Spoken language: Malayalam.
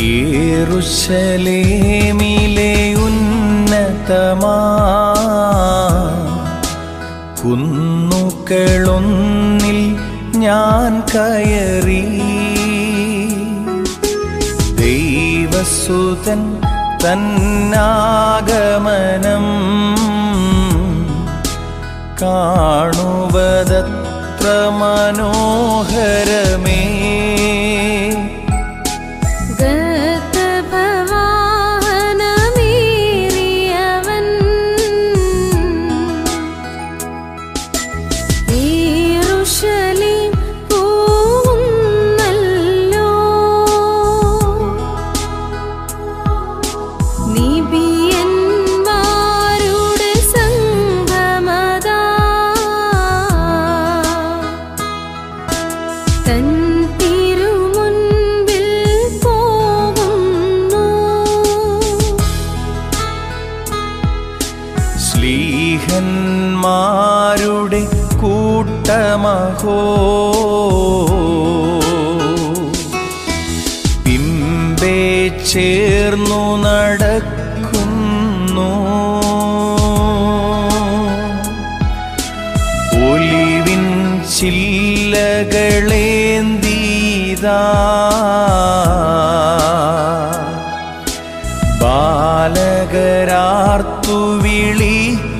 യേറുശലേമിലെ ഉന്നതമാ കുന്നുകളൊന്നിൽ ഞാൻ കയറി ദൈവസുതൻ തന്നാഗമനം കാണുവതത്ര മനോഹരമേ ഗർത്തഭവാഹനമേറിയവൻ യെരൂശലേം പോകുന്നല്ലോ. നിബിയന്മാരുടെ സംഗമതാ തൻ തിരുമുൻപിൽ പോകുന്നു സ്ലീഹന്മാരുടെ കൂട്ടമഹോ പിമ്പേ ചേർന്നു നടക്കുന്നു ഒലിവിൻ ചില്ലകളേന്തീതാ ബാലകരാർത്തു വിളിക്കുന്നു